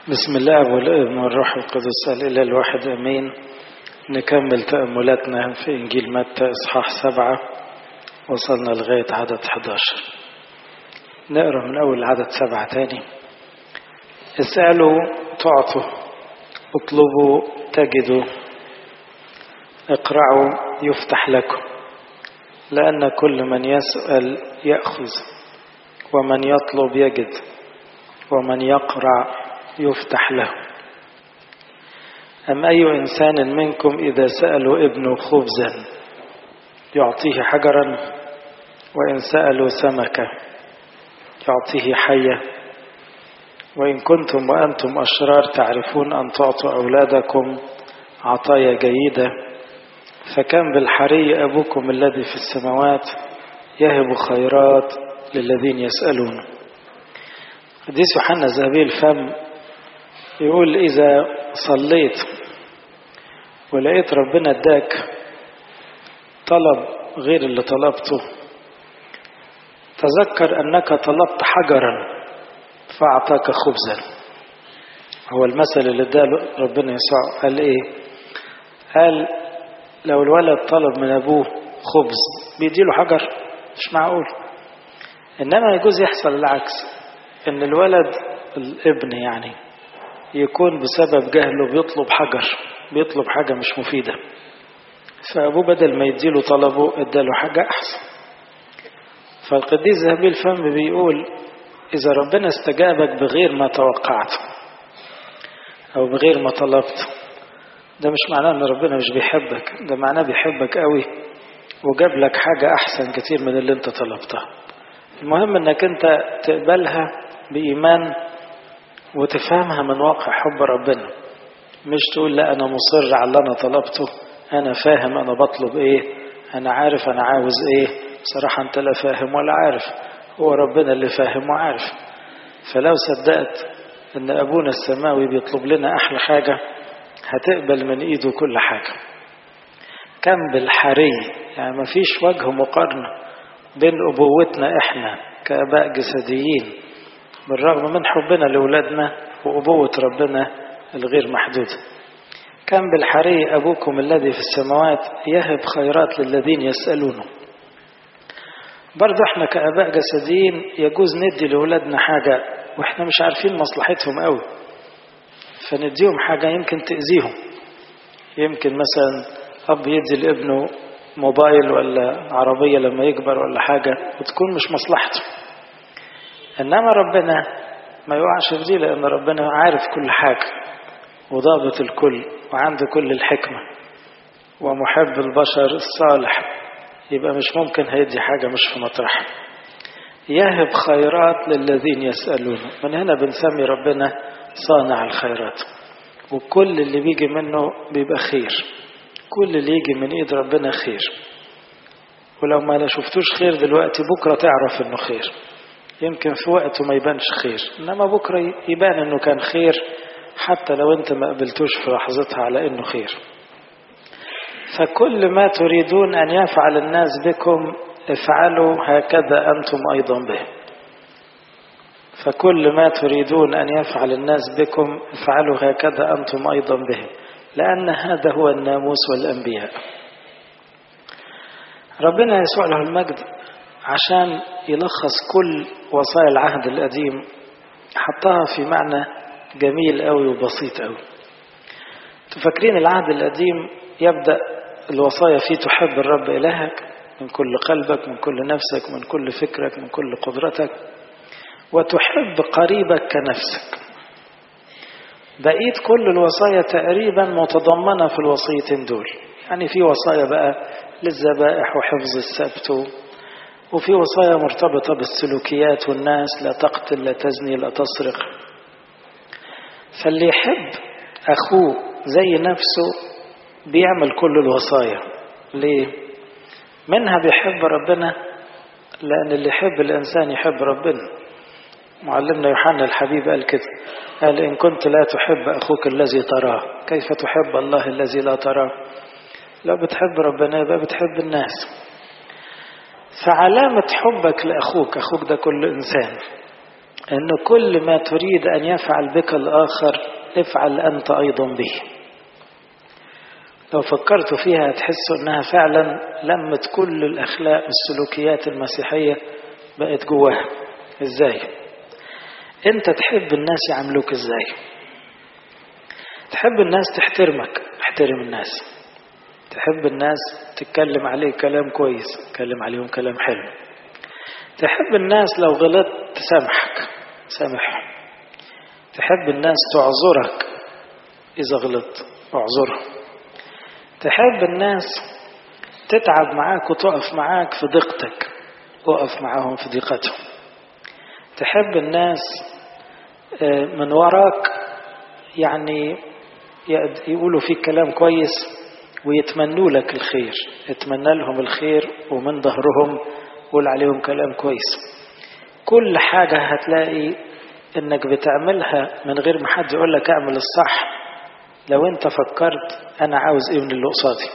بسم الله والابن والروح القدس الإله الواحد أمين نكمل تأملاتنا في إنجيل متى إصحاح سبعة وصلنا لغاية عدد 11 نقرأ من أول عدد سبعة تاني اسألوا تعطوا اطلبوا تجدوا اقرعوا يفتح لكم لأن كل من يسأل يأخذ ومن يطلب يجد ومن يقرع يفتح له أم أي إنسان منكم إذا سألوا ابنه خبزا يعطيه حجرا وإن سألوا سمكة يعطيه حية وإن كنتم وأنتم أشرار تعرفون أن تعطوا أولادكم عطايا جيدة فكم بالحري أبوكم الذي في السماوات يهب خيرات للذين يسألون حديث يوحنا ذهبي الفم يقول إذا صليت ولقيت ربنا اداك طلب غير اللي طلبته تذكر أنك طلبت حجرا فأعطاك خبزا هو المثل اللي اداله ربنا يسوع قال إيه قال لو الولد طلب من أبوه خبز بيديله حجر مش معقول إنما يجوز يحصل العكس إن الولد الابن يعني يكون بسبب جهله بيطلب حجر بيطلب حاجة مش مفيدة فأبوه بدل ما يديله طلبه اداله حاجة أحسن فالقديس ذهبي الفم بيقول إذا ربنا استجابك بغير ما توقعت أو بغير ما طلبت ده مش معناه إن ربنا مش بيحبك ده معناه بيحبك قوي وجاب لك حاجة أحسن كتير من اللي أنت طلبتها المهم إنك أنت تقبلها بإيمان وتفهمها من واقع حب ربنا مش تقول لا أنا مصر على اللي أنا طلبته أنا فاهم أنا بطلب إيه أنا عارف أنا عاوز إيه بصراحة أنت لا فاهم ولا عارف هو ربنا اللي فاهم وعارف فلو صدقت أن أبونا السماوي بيطلب لنا أحلى حاجة هتقبل من إيده كل حاجة كم بالحري يعني ما فيش وجه مقارنة بين أبوتنا إحنا كآباء جسديين بالرغم من حبنا لأولادنا وأبوة ربنا الغير محدودة كم بالحري أبوكم الذي في السماوات يهب خيرات للذين يسألونه برضه احنا كآباء جسديين يجوز ندي لأولادنا حاجة واحنا مش عارفين مصلحتهم قوي فنديهم حاجة يمكن تأذيهم يمكن مثلا أب يدي لابنه موبايل ولا عربية لما يكبر ولا حاجة وتكون مش مصلحته إنما ربنا ما يقعش في دي لأن ربنا عارف كل حاجة وضابط الكل وعنده كل الحكمة ومحب البشر الصالح يبقى مش ممكن هيدي حاجة مش في مطرحها يهب خيرات للذين يسألون من هنا بنسمي ربنا صانع الخيرات وكل اللي بيجي منه بيبقى خير كل اللي يجي من ايد ربنا خير ولو ما لا شفتوش خير دلوقتي بكرة تعرف انه خير يمكن في وقته ما يبانش خير انما بكرة يبان انه كان خير حتى لو انت ما قبلتوش في لحظتها على انه خير فكل ما تريدون ان يفعل الناس بكم افعلوا هكذا انتم ايضا به فكل ما تريدون ان يفعل الناس بكم افعلوا هكذا انتم ايضا به لان هذا هو الناموس والانبياء ربنا يسوع له المجد عشان يلخص كل وصايا العهد القديم حطها في معنى جميل قوي وبسيط قوي تفكرين العهد القديم يبدأ الوصايا فيه تحب الرب إلهك من كل قلبك من كل نفسك من كل فكرك من كل قدرتك وتحب قريبك كنفسك بقيت كل الوصايا تقريبا متضمنة في الوصيتين دول يعني في وصايا بقى للذبائح وحفظ السبت وفي وصايا مرتبطة بالسلوكيات والناس لا تقتل لا تزني لا تسرق فاللي يحب أخوه زي نفسه بيعمل كل الوصايا ليه؟ منها بيحب ربنا لأن اللي يحب الإنسان يحب ربنا معلمنا يوحنا الحبيب قال كده قال إن كنت لا تحب أخوك الذي تراه كيف تحب الله الذي لا تراه لو بتحب ربنا يبقى بتحب الناس فعلامة حبك لأخوك أخوك ده كل إنسان أن كل ما تريد أن يفعل بك الآخر افعل أنت أيضا به لو فكرتوا فيها هتحسوا أنها فعلا لمت كل الأخلاق والسلوكيات المسيحية بقت جواها إزاي أنت تحب الناس يعملوك إزاي تحب الناس تحترمك احترم الناس تحب الناس تتكلم عليه كلام كويس تتكلم عليهم كلام حلو تحب الناس لو غلطت تسامحك سامحهم تحب الناس تعذرك إذا غلطت اعذرهم تحب الناس تتعب معاك وتقف معاك في ضيقتك وقف معاهم في ضيقتهم تحب الناس من وراك يعني يقولوا فيك كلام كويس ويتمنوا لك الخير اتمنى لهم الخير ومن ظهرهم قول عليهم كلام كويس كل حاجة هتلاقي انك بتعملها من غير ما حد يقول لك اعمل الصح لو انت فكرت انا عاوز ايه من اللي قصادي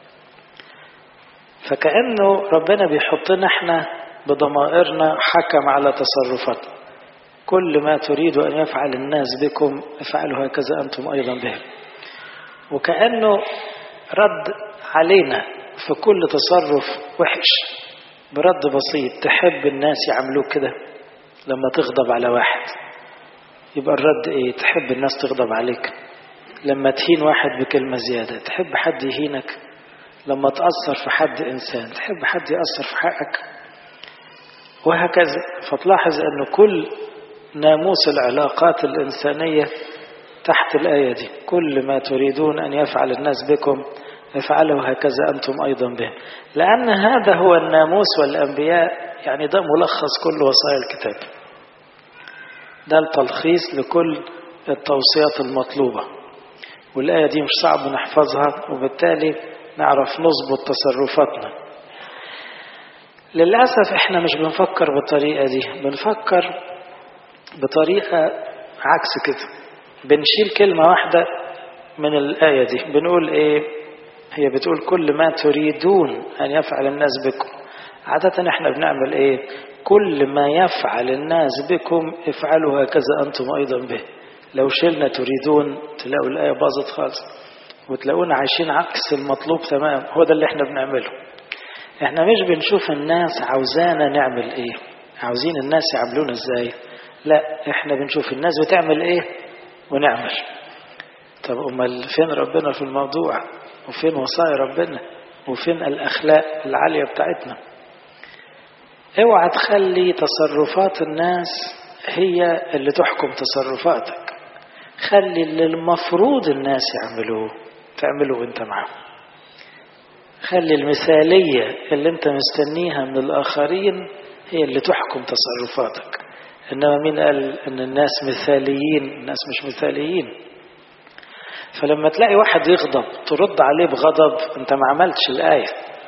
فكأنه ربنا بيحطنا احنا بضمائرنا حكم على تصرفاتنا كل ما تريد أن يفعل الناس بكم افعلوا هكذا أنتم أيضا بهم وكأنه رد علينا في كل تصرف وحش برد بسيط تحب الناس يعملوك كده لما تغضب على واحد يبقى الرد ايه تحب الناس تغضب عليك لما تهين واحد بكلمة زيادة تحب حد يهينك لما تأثر في حد إنسان تحب حد يأثر في حقك وهكذا فتلاحظ أن كل ناموس العلاقات الإنسانية تحت الآية دي كل ما تريدون أن يفعل الناس بكم افعلوا هكذا أنتم أيضا به لأن هذا هو الناموس والأنبياء يعني ده ملخص كل وصايا الكتاب ده التلخيص لكل التوصيات المطلوبة والآية دي مش صعب نحفظها وبالتالي نعرف نظبط تصرفاتنا للأسف احنا مش بنفكر بالطريقة دي بنفكر بطريقة عكس كده بنشيل كلمة واحدة من الآية دي بنقول ايه هي بتقول كل ما تريدون أن يفعل الناس بكم عادة احنا بنعمل ايه كل ما يفعل الناس بكم افعلوا هكذا أنتم أيضا به لو شلنا تريدون تلاقوا الآية باظت خالص وتلاقونا عايشين عكس المطلوب تمام هو ده اللي احنا بنعمله احنا مش بنشوف الناس عاوزانا نعمل ايه عاوزين الناس يعملونا ازاي لا احنا بنشوف الناس بتعمل ايه ونعمل طب امال فين ربنا في الموضوع وفين وصايا ربنا وفين الاخلاق العاليه بتاعتنا اوعى تخلي تصرفات الناس هي اللي تحكم تصرفاتك خلي اللي المفروض الناس يعملوه تعمله وانت معاهم خلي المثالية اللي انت مستنيها من الآخرين هي اللي تحكم تصرفاتك إنما مين قال إن الناس مثاليين الناس مش مثاليين فلما تلاقي واحد يغضب ترد عليه بغضب انت ما عملتش الآية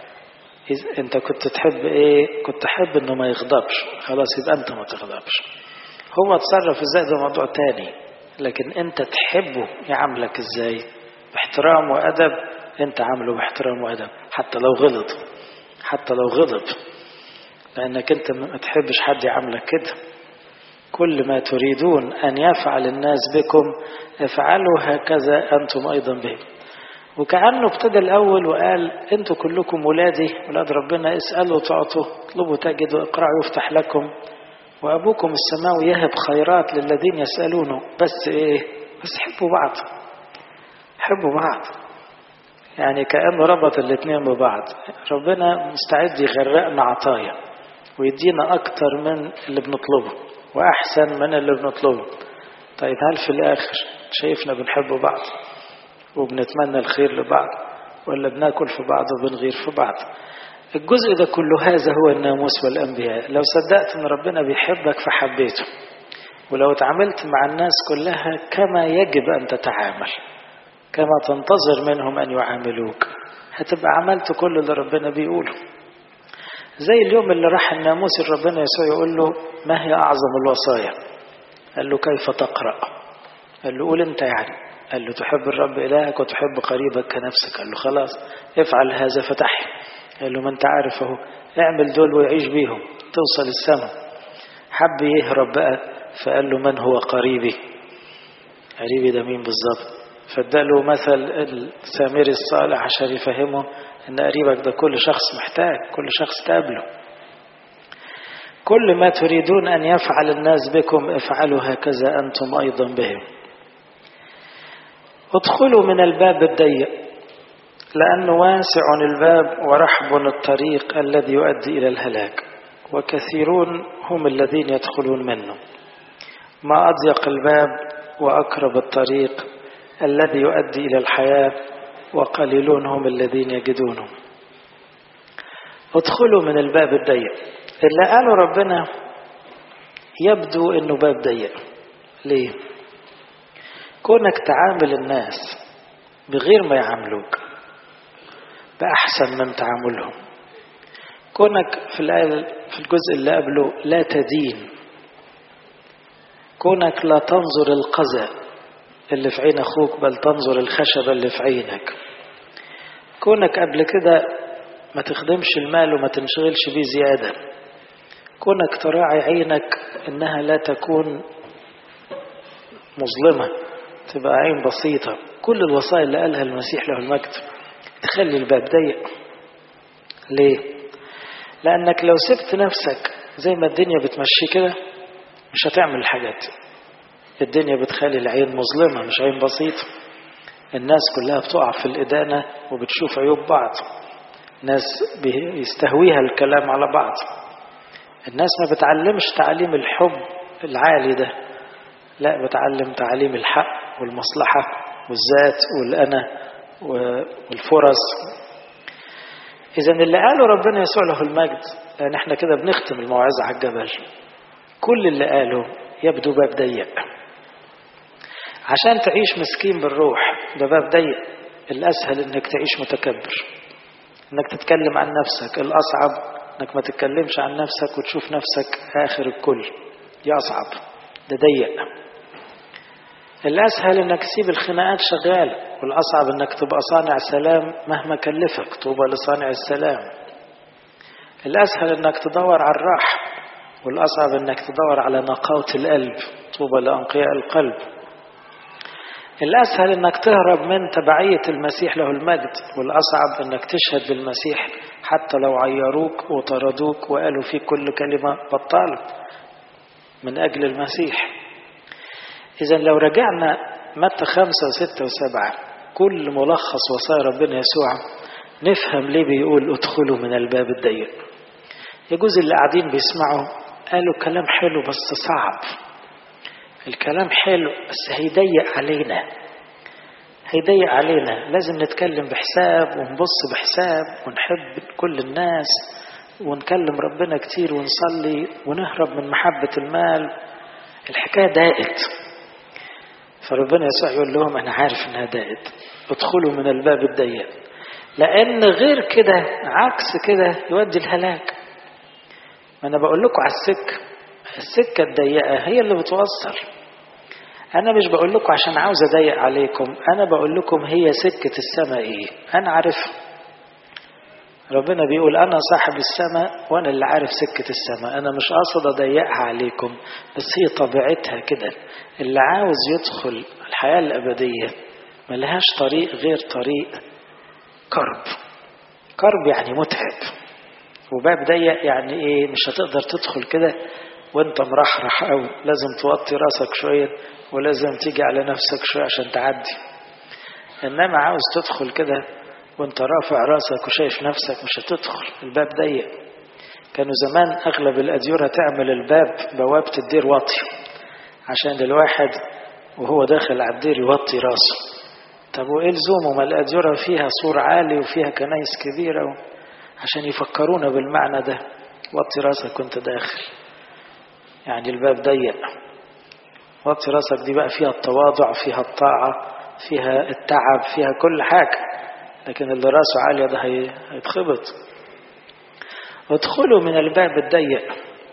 انت كنت تحب ايه كنت تحب انه ما يغضبش خلاص يبقى انت ما تغضبش هو اتصرف ازاي ده موضوع تاني لكن انت تحبه يعاملك ازاي باحترام وادب انت عامله باحترام وادب حتى لو غلط حتى لو غضب لانك انت ما تحبش حد يعاملك كده كل ما تريدون ان يفعل الناس بكم افعلوا هكذا انتم ايضا به وكانه ابتدى الاول وقال انتوا كلكم ولادي ولاد ربنا اسالوا تعطوا اطلبوا تجدوا اقرعوا يفتح لكم وابوكم السماوي يهب خيرات للذين يسالونه بس ايه بس حبوا بعض حبوا بعض يعني كأنه ربط الاثنين ببعض ربنا مستعد يغرقنا عطايا ويدينا أكتر من اللي بنطلبه وأحسن من اللي بنطلبه طيب هل في الآخر شايفنا بنحب بعض وبنتمنى الخير لبعض ولا بناكل في بعض وبنغير في بعض الجزء ده كله هذا هو الناموس والأنبياء لو صدقت أن ربنا بيحبك فحبيته ولو تعاملت مع الناس كلها كما يجب أن تتعامل كما تنتظر منهم أن يعاملوك هتبقى عملت كل اللي ربنا بيقوله زي اليوم اللي راح الناموس ربنا يسوع يقول له ما هي أعظم الوصايا قال له كيف تقرأ قال له قول أنت يعني قال له تحب الرب إلهك وتحب قريبك كنفسك قال له خلاص افعل هذا فتحي قال له ما انت عارف اهو اعمل دول ويعيش بيهم توصل السماء حب يهرب بقى فقال له من هو قريبي قريبي ده مين بالظبط فاداله مثل السامري الصالح عشان يفهمه ان قريبك ده كل شخص محتاج كل شخص تقابله كل ما تريدون ان يفعل الناس بكم افعلوا هكذا انتم ايضا بهم ادخلوا من الباب الضيق لانه واسع الباب ورحب الطريق الذي يؤدي الى الهلاك وكثيرون هم الذين يدخلون منه ما اضيق الباب واقرب الطريق الذي يؤدي الى الحياه وقليلون هم الذين يجدونه ادخلوا من الباب الضيق اللي قاله ربنا يبدو انه باب ضيق ليه كونك تعامل الناس بغير ما يعاملوك بأحسن من تعاملهم كونك في الآية في الجزء اللي قبله لا تدين كونك لا تنظر القذى اللي في عين أخوك بل تنظر الخشبة اللي في عينك كونك قبل كده ما تخدمش المال وما تنشغلش بيه زيادة كونك تراعي عينك إنها لا تكون مظلمة تبقى عين بسيطة كل الوصايا اللي قالها المسيح له المجد تخلي الباب ضيق ليه لأنك لو سبت نفسك زي ما الدنيا بتمشي كده مش هتعمل الحاجات الدنيا بتخلي العين مظلمة مش عين بسيطة الناس كلها بتقع في الإدانة وبتشوف عيوب بعض ناس بيستهويها الكلام على بعض الناس ما بتعلمش تعليم الحب العالي ده لا بتعلم تعليم الحق والمصلحة والذات والأنا والفرص إذا اللي قاله ربنا يسوع له المجد لأن احنا كده بنختم الموعظة على الجبل كل اللي قاله يبدو باب ضيق عشان تعيش مسكين بالروح ده باب ضيق الأسهل إنك تعيش متكبر إنك تتكلم عن نفسك الأصعب إنك ما تتكلمش عن نفسك وتشوف نفسك آخر الكل دي أصعب ده ضيق الأسهل إنك تسيب الخناقات شغالة والأصعب إنك تبقى صانع سلام مهما كلفك طوبى لصانع السلام الأسهل إنك تدور على الراحة والأصعب إنك تدور على نقاوة القلب طوبى لأنقياء القلب الأسهل إنك تهرب من تبعية المسيح له المجد والأصعب إنك تشهد بالمسيح حتى لو عيروك وطردوك وقالوا فيك كل كلمة بطالة من أجل المسيح إذا لو رجعنا متى خمسة وستة وسبعة كل ملخص وصايا ربنا يسوع نفهم ليه بيقول ادخلوا من الباب الضيق يجوز اللي قاعدين بيسمعوا قالوا كلام حلو بس صعب الكلام حلو بس هيضيق علينا هيضيق علينا لازم نتكلم بحساب ونبص بحساب ونحب كل الناس ونكلم ربنا كتير ونصلي ونهرب من محبة المال الحكاية ضاقت فربنا يسوع يقول لهم أنا عارف إنها ضاقت ادخلوا من الباب الضيق لأن غير كده عكس كده يودي الهلاك ما أنا بقول لكم على السكة السكة الضيقة هي اللي بتوصل أنا مش بقول لكم عشان عاوز أضيق عليكم أنا بقول لكم هي سكة السماء إيه أنا عارفها ربنا بيقول أنا صاحب السماء وأنا اللي عارف سكة السماء أنا مش قاصد أضيقها عليكم بس هي طبيعتها كده اللي عاوز يدخل الحياة الأبدية ملهاش طريق غير طريق كرب كرب يعني متعب وباب ضيق يعني إيه مش هتقدر تدخل كده وانت مرحرح قوي لازم توطي راسك شوية ولازم تيجي على نفسك شوية عشان تعدي إنما عاوز تدخل كده وانت رافع راسك وشايف نفسك مش هتدخل الباب ضيق كانوا زمان اغلب الاديره تعمل الباب بوابه الدير واطي عشان الواحد وهو داخل على الدير يوطي راسه طب وايه لزومه ما الاديره فيها سور عالي وفيها كنايس كبيره و... عشان يفكرونا بالمعنى ده وطي راسك وانت داخل يعني الباب ضيق وطي راسك دي بقى فيها التواضع فيها الطاعه فيها التعب فيها كل حاجه لكن اللي راسه عالية ده هيتخبط ادخلوا من الباب الضيق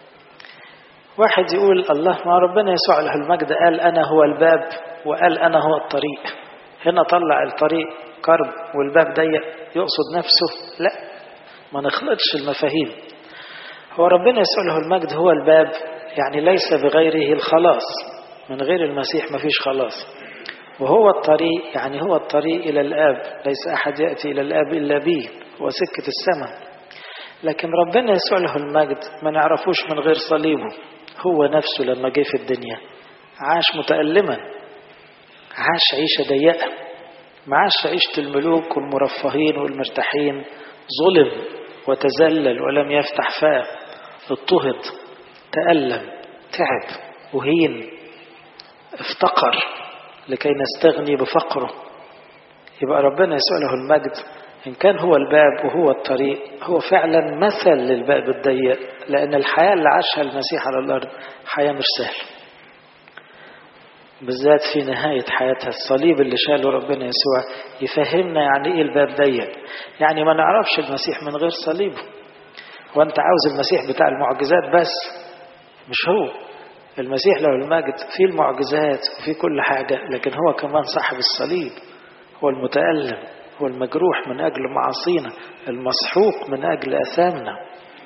واحد يقول الله ما ربنا يسوع له المجد قال أنا هو الباب وقال أنا هو الطريق هنا طلع الطريق كرب والباب ضيق يقصد نفسه لا ما نخلطش المفاهيم هو ربنا يسوع له المجد هو الباب يعني ليس بغيره الخلاص من غير المسيح ما فيش خلاص وهو الطريق يعني هو الطريق إلى الآب ليس أحد يأتي إلى الآب إلا به هو سكة السماء لكن ربنا يسوع له المجد ما نعرفوش من غير صليبه هو نفسه لما جه في الدنيا عاش متألما عاش عيشة ضيقة ما عاش عيشة الملوك والمرفهين والمرتاحين ظلم وتذلل ولم يفتح فاه اضطهد تألم تعب وهين افتقر لكي نستغني بفقره يبقى ربنا يسوع له المجد إن كان هو الباب وهو الطريق هو فعلا مثل للباب الضيق لأن الحياة اللي عاشها المسيح على الأرض حياة مش سهلة بالذات في نهاية حياتها الصليب اللي شاله ربنا يسوع يفهمنا يعني إيه الباب ضيق يعني ما نعرفش المسيح من غير صليبه وأنت عاوز المسيح بتاع المعجزات بس مش هو المسيح له المجد في المعجزات وفي كل حاجة لكن هو كمان صاحب الصليب هو المتألم هو المجروح من أجل معاصينا المسحوق من أجل أثامنا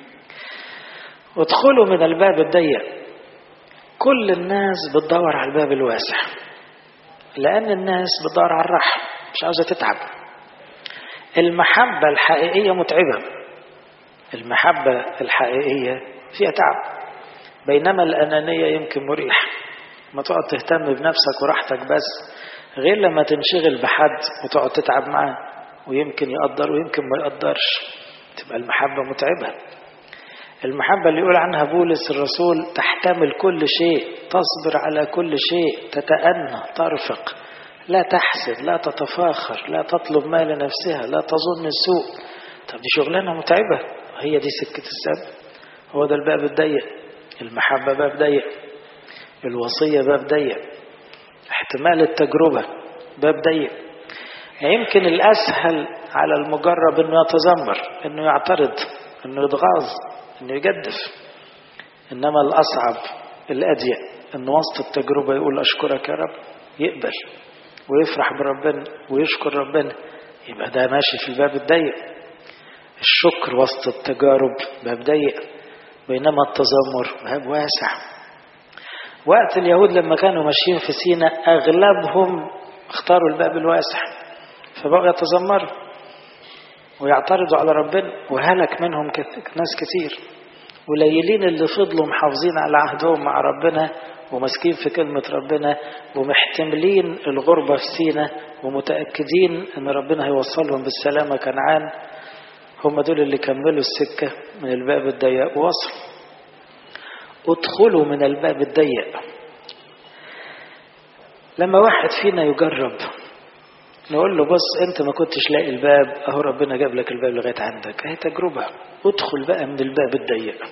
ادخلوا من الباب الضيق كل الناس بتدور على الباب الواسع لأن الناس بتدور على الراحة مش عاوزة تتعب المحبة الحقيقية متعبة المحبة الحقيقية فيها تعب بينما الأنانية يمكن مريحة ما تقعد تهتم بنفسك وراحتك بس غير لما تنشغل بحد وتقعد تتعب معاه ويمكن يقدر ويمكن ما يقدرش تبقى المحبة متعبة المحبة اللي يقول عنها بولس الرسول تحتمل كل شيء تصبر على كل شيء تتأنى ترفق لا تحسد لا تتفاخر لا تطلب ما لنفسها لا تظن السوء طب دي شغلانة متعبة هي دي سكة السبب هو ده الباب الضيق المحبة باب ضيق الوصية باب ضيق احتمال التجربة باب ضيق يمكن الأسهل على المجرب أنه يتذمر أنه يعترض أنه يتغاظ أنه يجدف إنما الأصعب الأضيق أن وسط التجربة يقول أشكرك يا رب يقبل ويفرح بربنا ويشكر ربنا يبقى ده ماشي في الباب الضيق الشكر وسط التجارب باب ضيق بينما التذمر باب واسع وقت اليهود لما كانوا ماشيين في سينا أغلبهم اختاروا الباب الواسع فبقوا يتذمروا ويعترضوا على ربنا وهلك منهم ناس كتير قليلين اللي فضلوا محافظين على عهدهم مع ربنا وماسكين في كلمة ربنا ومحتملين الغربة في سينا ومتأكدين ان ربنا هيوصلهم بالسلامة كنعان هم دول اللي كملوا السكة من الباب الضيق ووصلوا ادخلوا من الباب الضيق لما واحد فينا يجرب نقول له بص انت ما كنتش لاقي الباب اهو ربنا جاب لك الباب لغايه عندك اهي تجربه ادخل بقى من الباب الضيق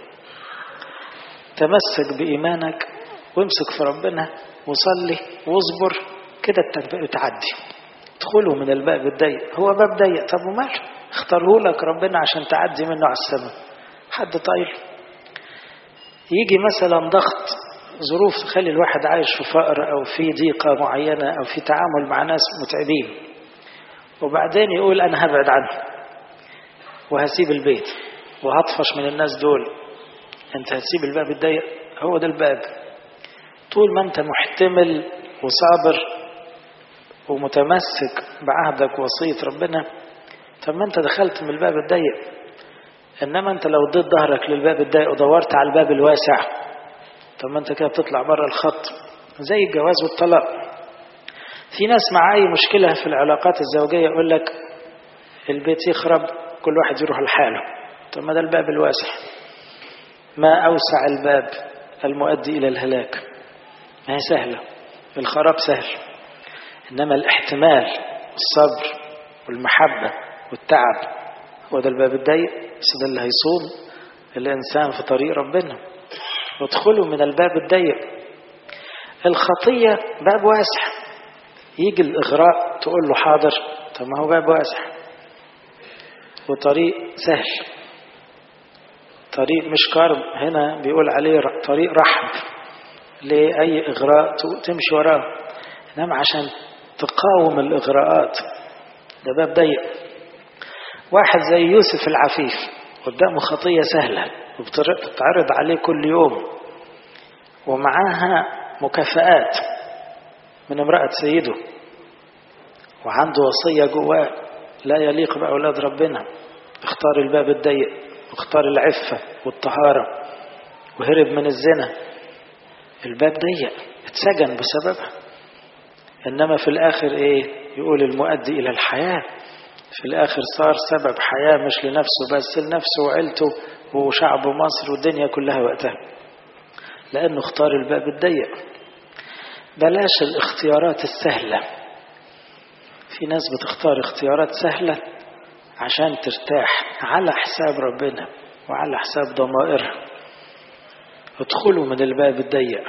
تمسك بايمانك وامسك في ربنا وصلي واصبر كده تعدي ادخلوا من الباب الضيق هو باب ضيق طب وماله اختاره لك ربنا عشان تعدي منه على السماء حد طايل يجي مثلا ضغط ظروف تخلي الواحد عايش في فقر او في ضيقه معينه او في تعامل مع ناس متعبين وبعدين يقول انا هبعد عنه وهسيب البيت وهطفش من الناس دول انت هتسيب الباب الضيق هو ده الباب طول ما انت محتمل وصابر ومتمسك بعهدك ووصيه ربنا طب ما انت دخلت من الباب الضيق انما انت لو اديت ظهرك للباب الضيق ودورت على الباب الواسع طب ما انت كده بتطلع بره الخط زي الجواز والطلاق في ناس مع اي مشكله في العلاقات الزوجيه يقول لك البيت يخرب كل واحد يروح لحاله طب ما ده الباب الواسع ما اوسع الباب المؤدي الى الهلاك ما هي سهله الخراب سهل انما الاحتمال والصبر والمحبه والتعب هو ده الباب الضيق بس ده اللي هيصون الانسان في طريق ربنا وادخلوا من الباب الضيق الخطية باب واسع يجي الإغراء تقول له حاضر طب ما هو باب واسع وطريق سهل طريق مش كرب هنا بيقول عليه طريق رحب لأي إغراء تمشي وراه إنما عشان تقاوم الإغراءات ده باب ضيق واحد زي يوسف العفيف قدامه خطية سهلة وبتتعرض عليه كل يوم ومعاها مكافآت من امرأة سيده وعنده وصية جواه لا يليق بأولاد ربنا اختار الباب الضيق واختار العفة والطهارة وهرب من الزنا الباب ضيق اتسجن بسببها إنما في الآخر إيه يقول المؤدي إلى الحياة في الآخر صار سبب حياة مش لنفسه بس لنفسه وعيلته وشعب مصر والدنيا كلها وقتها لأنه اختار الباب الضيق بلاش الاختيارات السهلة في ناس بتختار اختيارات سهلة عشان ترتاح على حساب ربنا وعلى حساب ضمائرها ادخلوا من الباب الضيق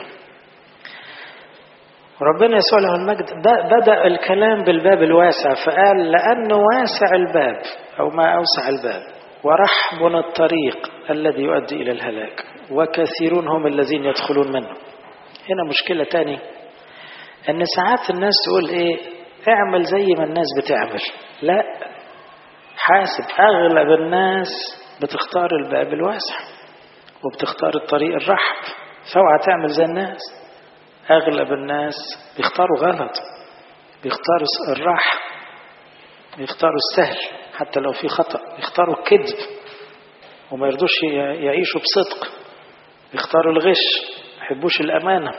ربنا يسوع له المجد بدأ الكلام بالباب الواسع فقال لأنه واسع الباب أو ما أوسع الباب ورحب الطريق الذي يؤدي إلى الهلاك وكثيرون هم الذين يدخلون منه هنا مشكلة تاني أن ساعات الناس تقول إيه اعمل زي ما الناس بتعمل لا حاسب أغلب الناس بتختار الباب الواسع وبتختار الطريق الرحب فاوعى تعمل زي الناس أغلب الناس بيختاروا غلط بيختاروا الراحة بيختاروا السهل حتى لو في خطأ بيختاروا الكذب وما يرضوش يعيشوا بصدق بيختاروا الغش ما يحبوش الأمانة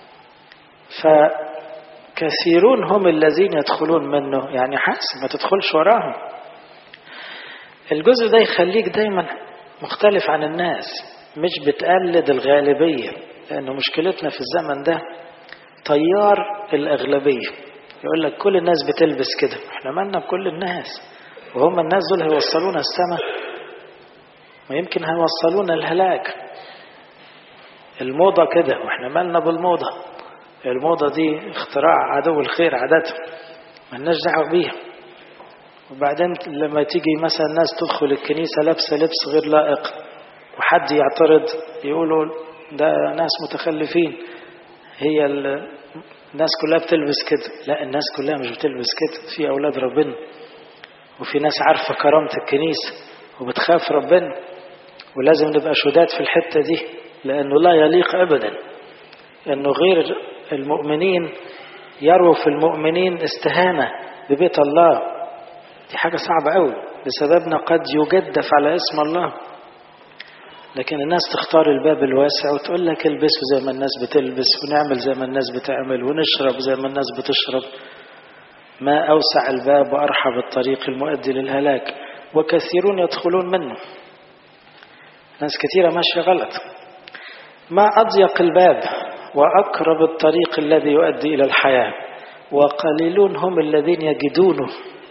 فكثيرون هم الذين يدخلون منه يعني حاسب ما تدخلش وراهم الجزء ده يخليك دايما مختلف عن الناس مش بتقلد الغالبية لأنه مشكلتنا في الزمن ده طيار الأغلبية يقول لك كل الناس بتلبس كده احنا مالنا بكل الناس وهم الناس دول هيوصلونا السماء ويمكن هيوصلونا الهلاك الموضة كده واحنا مالنا بالموضة الموضة دي اختراع عدو الخير عادة مالناش دعوة بيها وبعدين لما تيجي مثلا الناس تدخل الكنيسة لابسة لبس غير لائق وحد يعترض يقولوا ده ناس متخلفين هي الناس كلها بتلبس كده لا الناس كلها مش بتلبس كده في أولاد ربنا وفي ناس عارفة كرامة الكنيسة وبتخاف ربنا ولازم نبقى شداد في الحتة دي لأنه لا يليق أبدا أنه غير المؤمنين يروا في المؤمنين استهانة ببيت الله دي حاجة صعبة قوي بسببنا قد يجدف على اسم الله لكن الناس تختار الباب الواسع وتقول لك البسوا زي ما الناس بتلبس ونعمل زي ما الناس بتعمل ونشرب زي ما الناس بتشرب ما أوسع الباب وأرحب الطريق المؤدي للهلاك وكثيرون يدخلون منه ناس كثيرة ماشية غلط ما أضيق الباب وأقرب الطريق الذي يؤدي إلى الحياة وقليلون هم الذين يجدونه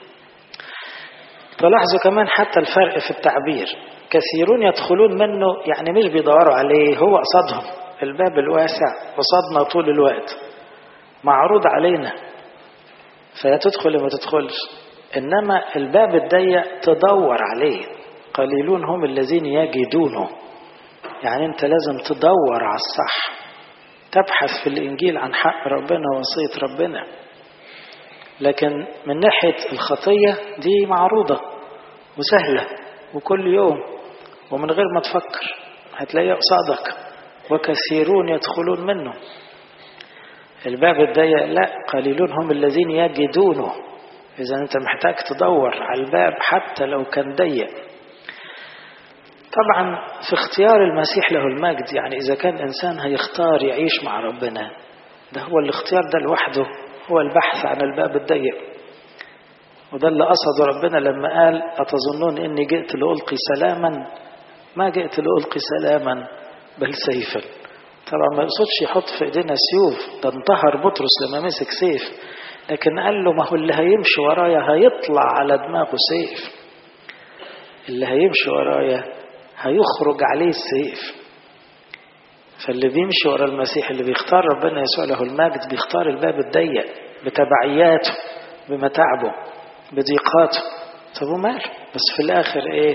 تلاحظوا كمان حتى الفرق في التعبير كثيرون يدخلون منه يعني مش بيدوروا عليه هو قصدهم الباب الواسع قصدنا طول الوقت معروض علينا فيا تدخل ما تدخلش إنما الباب الضيق تدور عليه قليلون هم الذين يجدونه يعني أنت لازم تدور على الصح تبحث في الإنجيل عن حق ربنا ووصية ربنا لكن من ناحية الخطية دي معروضة وسهلة وكل يوم ومن غير ما تفكر هتلاقيها قصادك وكثيرون يدخلون منه الباب الضيق لا قليلون هم الذين يجدونه إذا أنت محتاج تدور على الباب حتى لو كان ضيق طبعا في اختيار المسيح له المجد يعني إذا كان إنسان هيختار يعيش مع ربنا ده هو الاختيار ده لوحده هو البحث عن الباب الضيق وده اللي قصده ربنا لما قال أتظنون إني جئت لألقي سلاما ما جئت لألقي سلاما بل سيفا طبعا ما يقصدش يحط في ايدينا سيوف ده انتهر بطرس لما مسك سيف لكن قال له ما هو اللي هيمشي ورايا هيطلع على دماغه سيف اللي هيمشي ورايا هيخرج عليه السيف فاللي بيمشي ورا المسيح اللي بيختار ربنا يسوع له المجد بيختار الباب الضيق بتبعياته بمتاعبه بضيقاته طب وماله بس في الاخر ايه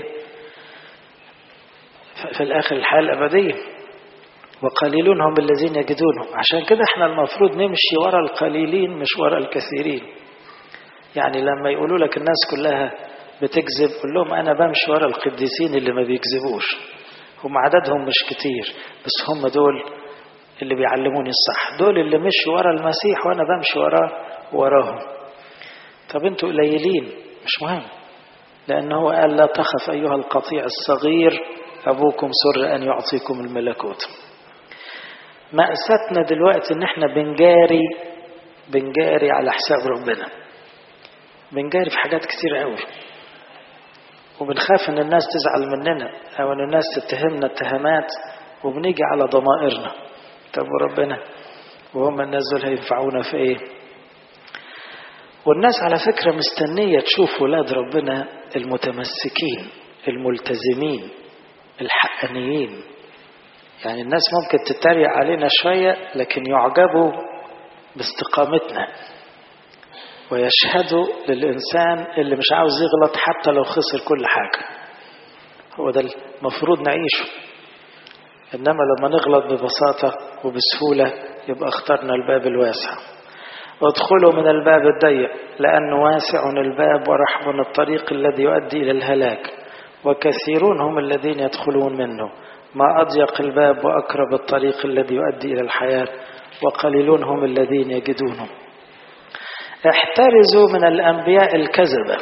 في الاخر الحياه الابديه وقليلون هم الذين يجدونه عشان كده احنا المفروض نمشي ورا القليلين مش ورا الكثيرين يعني لما يقولوا لك الناس كلها بتكذب قول لهم انا بمشي ورا القديسين اللي ما بيكذبوش هم عددهم مش كتير بس هم دول اللي بيعلموني الصح دول اللي مشوا ورا المسيح وأنا بمشي وراه وراهم طب انتوا قليلين مش مهم لأنه قال لا تخف أيها القطيع الصغير أبوكم سر أن يعطيكم الملكوت مأساتنا دلوقتي إن إحنا بنجاري بنجاري على حساب ربنا بنجاري في حاجات كتير قوي وبنخاف إن الناس تزعل مننا أو إن الناس تتهمنا اتهامات وبنيجي على ضمائرنا طب وربنا وهم الناس دول هينفعونا في إيه؟ والناس على فكرة مستنية تشوف ولاد ربنا المتمسكين الملتزمين الحقانيين يعني الناس ممكن تتريق علينا شوية لكن يعجبوا باستقامتنا ويشهدوا للإنسان اللي مش عاوز يغلط حتى لو خسر كل حاجة هو ده المفروض نعيشه إنما لما نغلط ببساطة وبسهولة يبقى اخترنا الباب الواسع ادخلوا من الباب الضيق لأنه واسع الباب ورحب الطريق الذي يؤدي إلى الهلاك وكثيرون هم الذين يدخلون منه ما أضيق الباب وأقرب الطريق الذي يؤدي إلى الحياة وقليلون هم الذين يجدونه احترزوا من الأنبياء الكذبة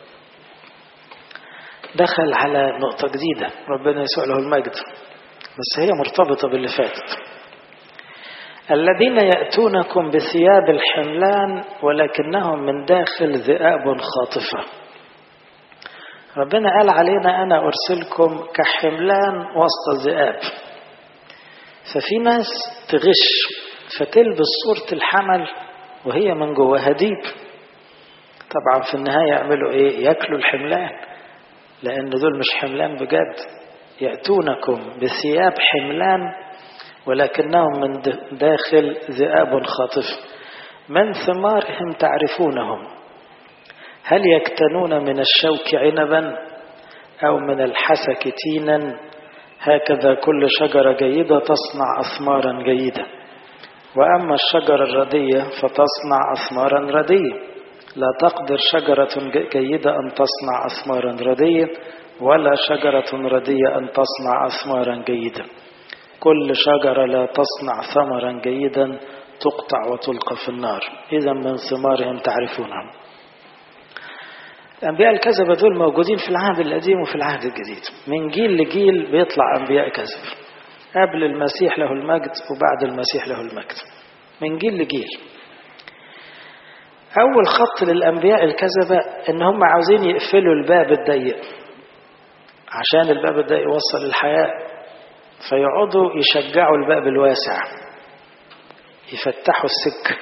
دخل على نقطة جديدة ربنا يسوع له المجد بس هي مرتبطة باللي فاتت الذين يأتونكم بثياب الحملان ولكنهم من داخل ذئاب خاطفة ربنا قال علينا أنا أرسلكم كحملان وسط ذئاب ففي ناس تغش فتلبس صورة الحمل وهي من جواها ديب طبعا في النهاية يعملوا ايه ياكلوا الحملان لأن دول مش حملان بجد يأتونكم بثياب حملان ولكنهم من داخل ذئاب خاطف من ثمارهم تعرفونهم هل يكتنون من الشوك عنبا أو من الحسك تينا هكذا كل شجرة جيدة تصنع أثمارا جيدة وأما الشجرة الردية فتصنع أثمارا ردية لا تقدر شجرة جيدة أن تصنع أثمارا ردية ولا شجرة ردية أن تصنع أثمارا جيدة كل شجرة لا تصنع ثمرا جيدا تقطع وتلقى في النار إذا من ثمارهم تعرفونهم الأنبياء الكذبة دول موجودين في العهد القديم وفي العهد الجديد من جيل لجيل بيطلع أنبياء كذب قبل المسيح له المجد وبعد المسيح له المجد من جيل لجيل أول خط للأنبياء الكذبة إن هم عاوزين يقفلوا الباب الضيق عشان الباب الضيق يوصل للحياة فيقعدوا يشجعوا الباب الواسع يفتحوا السكة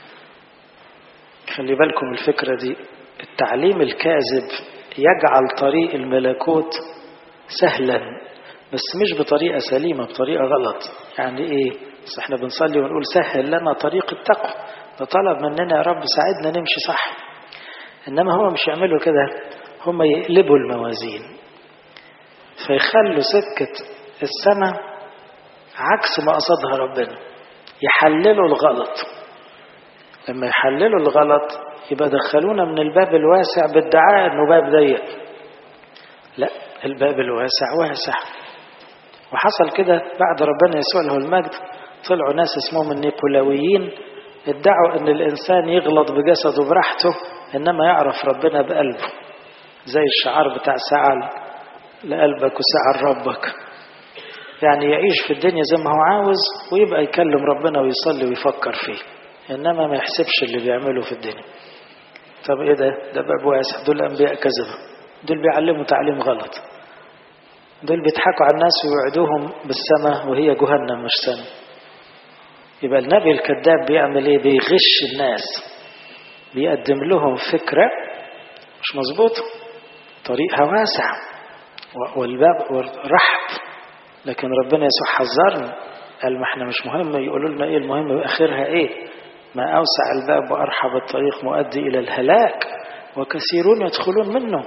خلي بالكم الفكرة دي التعليم الكاذب يجعل طريق الملكوت سهلا بس مش بطريقة سليمة بطريقة غلط يعني ايه بس احنا بنصلي ونقول سهل لنا طريق التقوى ده طلب مننا يا رب ساعدنا نمشي صح انما هو مش يعملوا كده هم يقلبوا الموازين فيخلوا سكة السماء عكس ما قصدها ربنا يحللوا الغلط لما يحللوا الغلط يبقى دخلونا من الباب الواسع بادعاء انه باب ضيق لا الباب الواسع واسع وحصل كده بعد ربنا يسوع له المجد طلعوا ناس اسمهم النيقولاويين ادعوا ان الانسان يغلط بجسده براحته انما يعرف ربنا بقلبه زي الشعار بتاع سعل لقلبك وسعل ربك يعني يعيش في الدنيا زي ما هو عاوز ويبقى يكلم ربنا ويصلي ويفكر فيه انما ما يحسبش اللي بيعمله في الدنيا طب ايه ده ده باب واسع دول انبياء كذبه دول بيعلموا تعليم غلط دول بيضحكوا على الناس ويوعدوهم بالسماء وهي جهنم مش سماء يبقى النبي الكذاب بيعمل ايه بيغش الناس بيقدم لهم فكرة مش مظبوط طريقها واسع والباب رحب لكن ربنا يسوع حذرنا قال ما احنا مش مهم يقولوا لنا ايه المهم اخرها ايه ما اوسع الباب وارحب الطريق مؤدي الى الهلاك وكثيرون يدخلون منه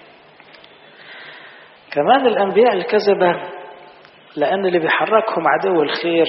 كمان الانبياء الكذبه لان اللي بيحركهم عدو الخير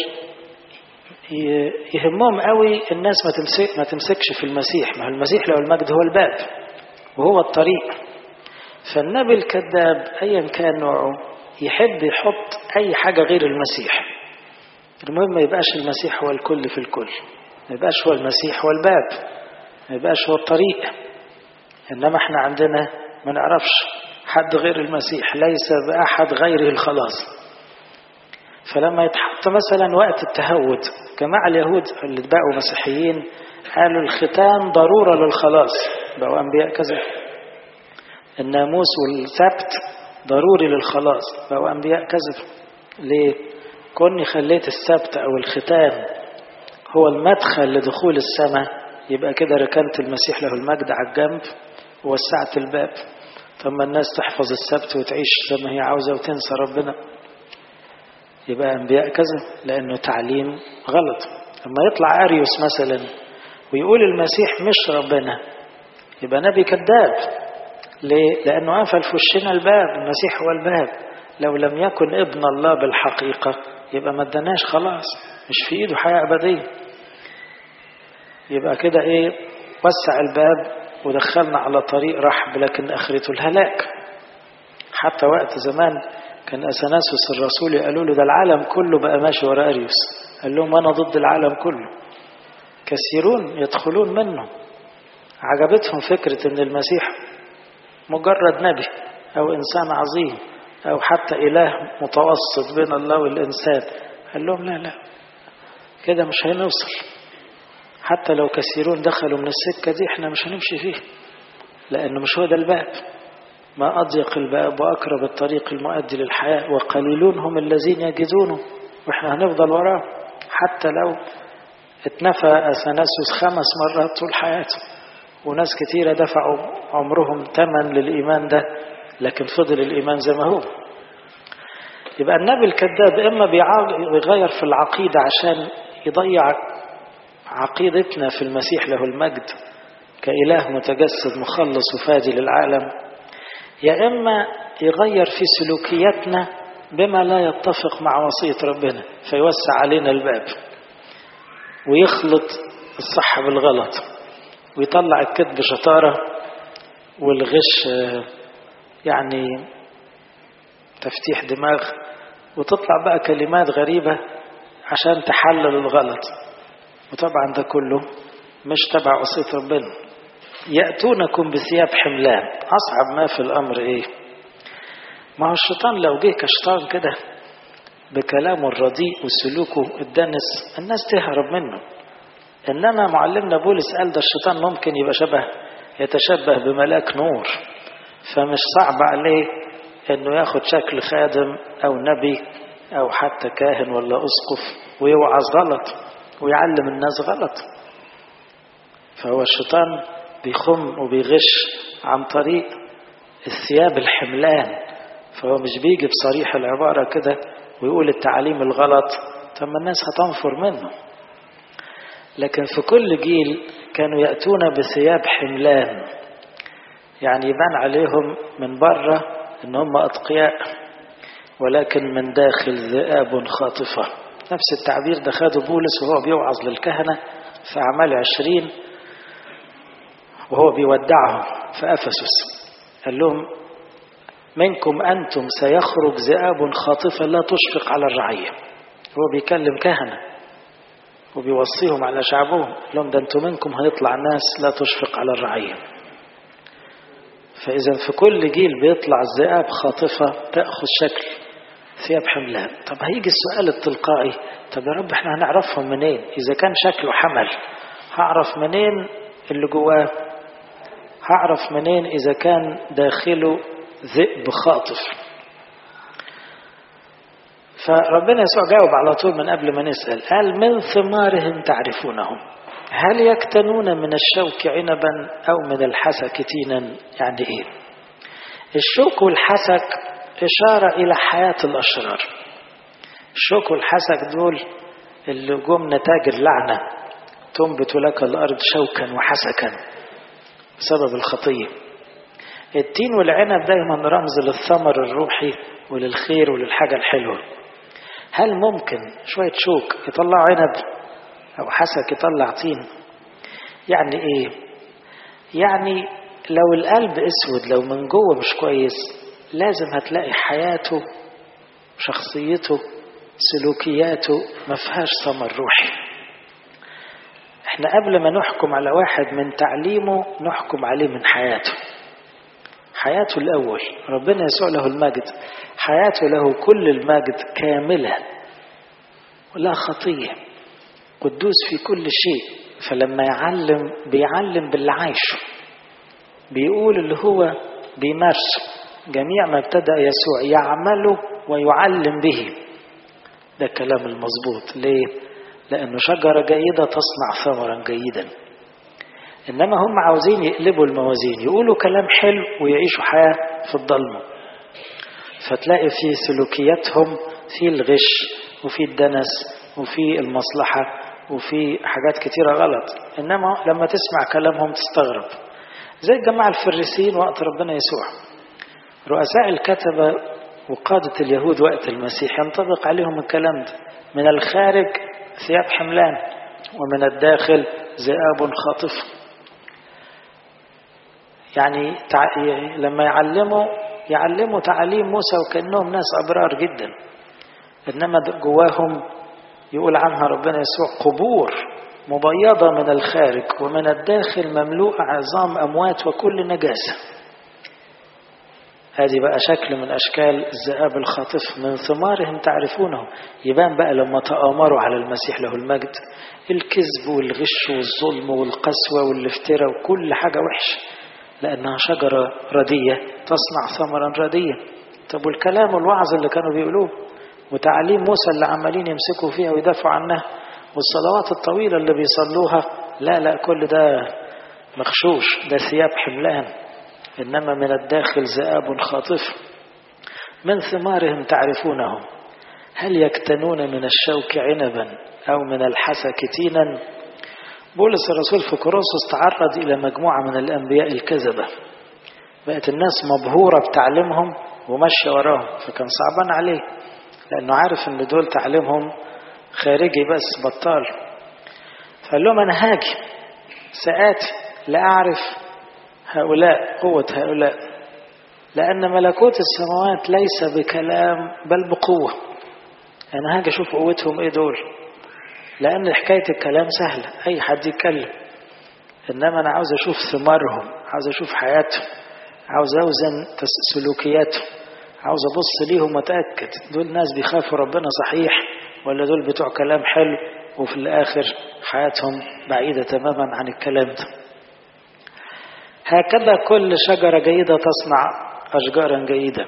يهمهم قوي الناس ما تمسك ما تمسكش في المسيح ما هو المسيح له المجد هو الباب وهو الطريق فالنبي الكذاب ايا كان نوعه يحب يحط اي حاجه غير المسيح المهم ما يبقاش المسيح هو الكل في الكل ما يبقاش هو المسيح هو الباب ما يبقاش هو الطريق إنما احنا عندنا ما نعرفش حد غير المسيح ليس بأحد غيره الخلاص فلما يتحط مثلا وقت التهود جماعة اليهود اللي بقوا مسيحيين قالوا الختان ضرورة للخلاص بقوا أنبياء كذا الناموس والسبت ضروري للخلاص بقوا أنبياء كذب ليه؟ كوني خليت السبت أو الختان هو المدخل لدخول السماء يبقى كده ركنت المسيح له المجد على الجنب ووسعت الباب طب ما الناس تحفظ السبت وتعيش زي ما هي عاوزة وتنسى ربنا يبقى أنبياء كذا لأنه تعليم غلط لما يطلع أريوس مثلا ويقول المسيح مش ربنا يبقى نبي كذاب ليه؟ لأنه قفل في وشنا الباب المسيح هو الباب لو لم يكن ابن الله بالحقيقة يبقى ما اداناش خلاص مش في ايده حياة أبدية يبقى كده ايه وسع الباب ودخلنا على طريق رحب لكن اخرته الهلاك حتى وقت زمان كان اثناسوس الرسول قالوا له ده العالم كله بقى ماشي ورا اريوس قال لهم انا ضد العالم كله كثيرون يدخلون منه عجبتهم فكرة ان المسيح مجرد نبي او انسان عظيم او حتى اله متوسط بين الله والانسان قال لهم لا لا كده مش هنوصل حتى لو كثيرون دخلوا من السكة دي احنا مش هنمشي فيه لأنه مش هو ده الباب ما أضيق الباب وأقرب الطريق المؤدي للحياة وقليلون هم الذين يجدونه واحنا هنفضل وراه حتى لو اتنفى أثناسوس خمس مرات طول حياته وناس كتيرة دفعوا عمرهم ثمن للإيمان ده لكن فضل الإيمان زي ما هو يبقى النبي الكذاب إما بيغير في العقيدة عشان يضيع عقيدتنا في المسيح له المجد كإله متجسد مخلص وفادي للعالم يا إما يغير في سلوكياتنا بما لا يتفق مع وصية ربنا فيوسع علينا الباب ويخلط الصح بالغلط ويطلع الكذب شطارة والغش يعني تفتيح دماغ وتطلع بقى كلمات غريبة عشان تحلل الغلط وطبعا ده كله مش تبع وصية ربنا يأتونكم بثياب حملان أصعب ما في الأمر إيه ما هو الشيطان لو جه كشطان كده بكلامه الرديء وسلوكه الدنس الناس تهرب منه إنما معلمنا بولس قال ده الشيطان ممكن يبقى شبه يتشبه بملاك نور فمش صعب عليه انه ياخد شكل خادم او نبي او حتى كاهن ولا اسقف ويوعظ غلط ويعلم الناس غلط فهو الشيطان بيخم وبيغش عن طريق الثياب الحملان فهو مش بيجي بصريح العبارة كده ويقول التعاليم الغلط طب ما الناس هتنفر منه لكن في كل جيل كانوا يأتون بثياب حملان يعني يبان عليهم من بره ان هم اتقياء ولكن من داخل ذئاب خاطفة نفس التعبير ده خده بولس وهو بيوعظ للكهنة في أعمال عشرين وهو بيودعهم في أفسس قال لهم منكم أنتم سيخرج ذئاب خاطفة لا تشفق على الرعية هو بيكلم كهنة وبيوصيهم على شعبهم قال لهم ده انتم منكم هيطلع ناس لا تشفق على الرعيه فإذا في كل جيل بيطلع الذئاب خاطفة تأخذ شكل ثياب حملان طب هيجي السؤال التلقائي طب يا رب احنا هنعرفهم منين إذا كان شكله حمل هعرف منين اللي جواه هعرف منين إذا كان داخله ذئب خاطف فربنا يسوع جاوب على طول من قبل ما نسأل قال من ثمارهم تعرفونهم هل يكتنون من الشوك عنبا أو من الحسك تينا يعني إيه الشوك والحسك إشارة إلى حياة الأشرار الشوك والحسك دول اللي جم نتاج اللعنة تنبت لك الأرض شوكا وحسكا بسبب الخطية التين والعنب دايما رمز للثمر الروحي وللخير وللحاجة الحلوة هل ممكن شوية شوك يطلعوا عنب أو حسك يطلع طين يعني إيه يعني لو القلب أسود لو من جوه مش كويس لازم هتلاقي حياته وشخصيته سلوكياته ما فيهاش ثمر روحي احنا قبل ما نحكم على واحد من تعليمه نحكم عليه من حياته حياته الأول ربنا يسوع له المجد حياته له كل المجد كاملة ولا خطية قدوس في كل شيء فلما يعلم بيعلم باللي عايشه بيقول اللي هو بيمارسه جميع ما ابتدأ يسوع يعمله ويعلم به ده الكلام المظبوط ليه؟ لأنه شجرة جيدة تصنع ثمرا جيدا إنما هم عاوزين يقلبوا الموازين يقولوا كلام حلو ويعيشوا حياة في الضلمة فتلاقي في سلوكياتهم في الغش وفي الدنس وفي المصلحة وفي حاجات كتيرة غلط إنما لما تسمع كلامهم تستغرب زي الجماعة الفريسيين وقت ربنا يسوع رؤساء الكتبة وقادة اليهود وقت المسيح ينطبق عليهم الكلام ده من الخارج ثياب حملان ومن الداخل ذئاب خاطف يعني تع... لما يعلموا يعلموا تعاليم موسى وكأنهم ناس أبرار جدا إنما جواهم يقول عنها ربنا يسوع قبور مبيضة من الخارج ومن الداخل مملوءة عظام أموات وكل نجاسة هذه بقى شكل من أشكال الذئاب الخاطف من ثمارهم تعرفونه يبان بقى لما تآمروا على المسيح له المجد الكذب والغش والظلم والقسوة والافتراء وكل حاجة وحشة لأنها شجرة ردية تصنع ثمرا رديا طب والكلام والوعظ اللي كانوا بيقولوه وتعاليم موسى اللي عمالين يمسكوا فيها ويدافعوا عنها والصلوات الطويلة اللي بيصلوها لا لا كل ده مخشوش ده ثياب حملان إنما من الداخل ذئاب خاطف من ثمارهم تعرفونهم هل يكتنون من الشوك عنبا أو من الحسى كتينا بولس الرسول في كورنثوس تعرض إلى مجموعة من الأنبياء الكذبة بقت الناس مبهورة بتعليمهم وماشية وراهم فكان صعبان عليه لأنه عارف أن دول تعليمهم خارجي بس بطال فقال لهم أنا هاجي سآتي لأعرف هؤلاء قوة هؤلاء لأن ملكوت السماوات ليس بكلام بل بقوة أنا هاجي أشوف قوتهم إيه دول لأن حكاية الكلام سهلة أي حد يتكلم إنما أنا عاوز أشوف ثمارهم عاوز أشوف حياتهم عاوز أوزن سلوكياتهم عاوز أبص ليهم وأتأكد دول ناس بيخافوا ربنا صحيح ولا دول بتوع كلام حلو وفي الآخر حياتهم بعيدة تماما عن الكلام ده هكذا كل شجرة جيدة تصنع أشجارا جيدة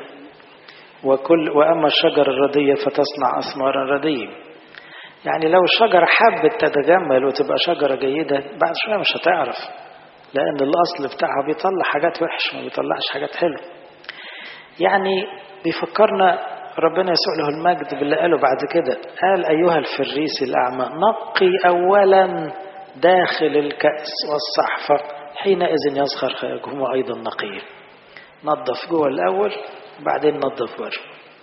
وكل وأما الشجرة الردية فتصنع أثمارا ردية يعني لو الشجرة حبت تتجمل وتبقى شجرة جيدة بعد شوية مش هتعرف لأن الأصل بتاعها بيطلع حاجات وحش ما بيطلعش حاجات حلوة يعني بيفكرنا ربنا يسوع له المجد باللي قاله بعد كده قال أيها الفريسي الأعمى نقي أولا داخل الكأس والصحفة حينئذ يزخر خارجهما أيضا نقيا نظف جوه الأول بعدين نظف بره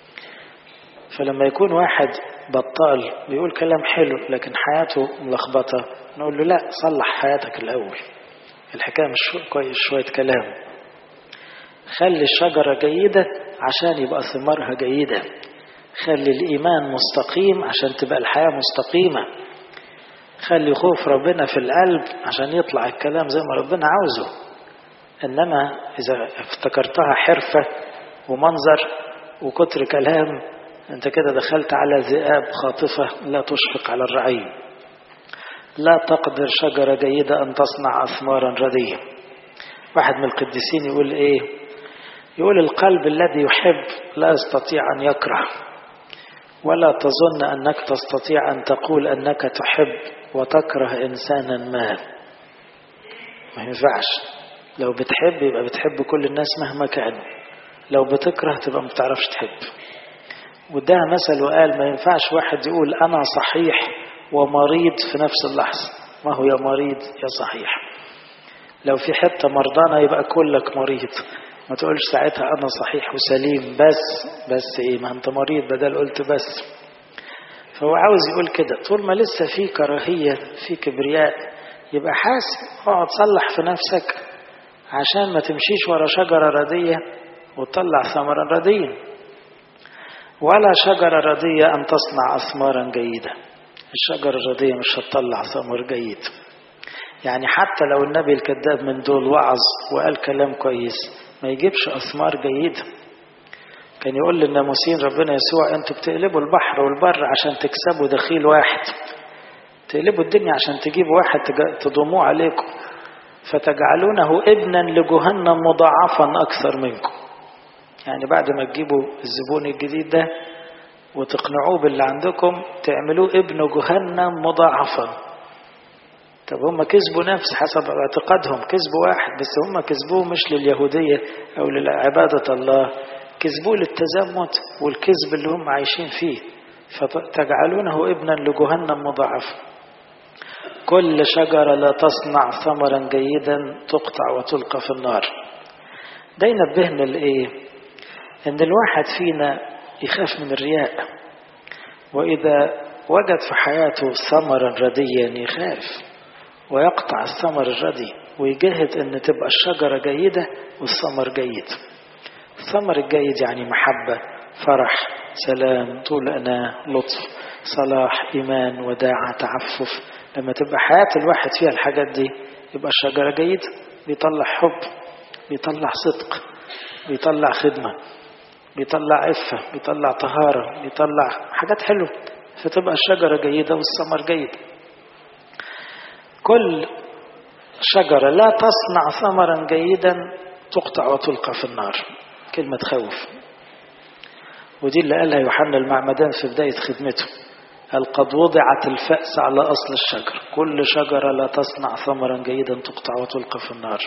فلما يكون واحد بطال بيقول كلام حلو لكن حياته ملخبطة نقول له لا صلح حياتك الأول الحكاية مش كويس شوية كلام خلي الشجرة جيدة عشان يبقى ثمارها جيدة خلي الإيمان مستقيم عشان تبقى الحياة مستقيمة خلي خوف ربنا في القلب عشان يطلع الكلام زي ما ربنا عاوزه إنما إذا افتكرتها حرفة ومنظر وكتر كلام أنت كده دخلت على ذئاب خاطفة لا تشفق على الرعية لا تقدر شجرة جيدة أن تصنع أثمارا ردية واحد من القديسين يقول إيه يقول القلب الذي يحب لا يستطيع أن يكره ولا تظن أنك تستطيع أن تقول أنك تحب وتكره إنسانا ما ما ينفعش لو بتحب يبقى بتحب كل الناس مهما كانوا لو بتكره تبقى ما بتعرفش تحب وده مثل وقال ما ينفعش واحد يقول أنا صحيح ومريض في نفس اللحظة ما هو يا مريض يا صحيح لو في حتة مرضانة يبقى كلك مريض ما تقولش ساعتها أنا صحيح وسليم بس بس إيه ما أنت مريض بدل قلت بس فهو عاوز يقول كده طول ما لسه في كراهية في كبرياء يبقى حاسب اقعد صلح في نفسك عشان ما تمشيش ورا شجرة ردية وتطلع ثمرا رديا ولا شجرة ردية أن تصنع أثمارا جيدة الشجرة الردية مش هتطلع ثمر جيد يعني حتى لو النبي الكذاب من دول وعظ وقال كلام كويس ما يجيبش أثمار جيدة كان يقول للناموسين ربنا يسوع انتوا بتقلبوا البحر والبر عشان تكسبوا دخيل واحد تقلبوا الدنيا عشان تجيبوا واحد تضموه عليكم فتجعلونه ابنا لجهنم مضاعفا أكثر منكم يعني بعد ما تجيبوا الزبون الجديد ده وتقنعوه باللي عندكم تعملوه ابن جهنم مضاعفا طب هم كسبوا نفس حسب اعتقادهم كسبوا واحد بس هم كسبوه مش لليهودية أو لعبادة الله كسبوه للتزمت والكذب اللي هم عايشين فيه فتجعلونه ابنا لجهنم مضاعفا كل شجرة لا تصنع ثمرا جيدا تقطع وتلقى في النار ده ينبهنا لإيه إن الواحد فينا يخاف من الرياء وإذا وجد في حياته ثمرا رديا يخاف ويقطع الثمر الردي ويجهد ان تبقى الشجرة جيدة والثمر جيد الثمر الجيد يعني محبة فرح سلام طول أناة لطف صلاح إيمان وداعة تعفف لما تبقى حياة الواحد فيها الحاجات دي يبقى الشجرة جيدة بيطلع حب بيطلع صدق بيطلع خدمة بيطلع عفة بيطلع طهارة بيطلع حاجات حلوة فتبقى الشجرة جيدة والثمر جيد كل شجرة لا تصنع ثمرا جيدا تقطع وتلقى في النار كلمة خوف ودي اللي قالها يوحنا المعمدان في بداية خدمته قال قد وضعت الفأس على أصل الشجر كل شجرة لا تصنع ثمرا جيدا تقطع وتلقى في النار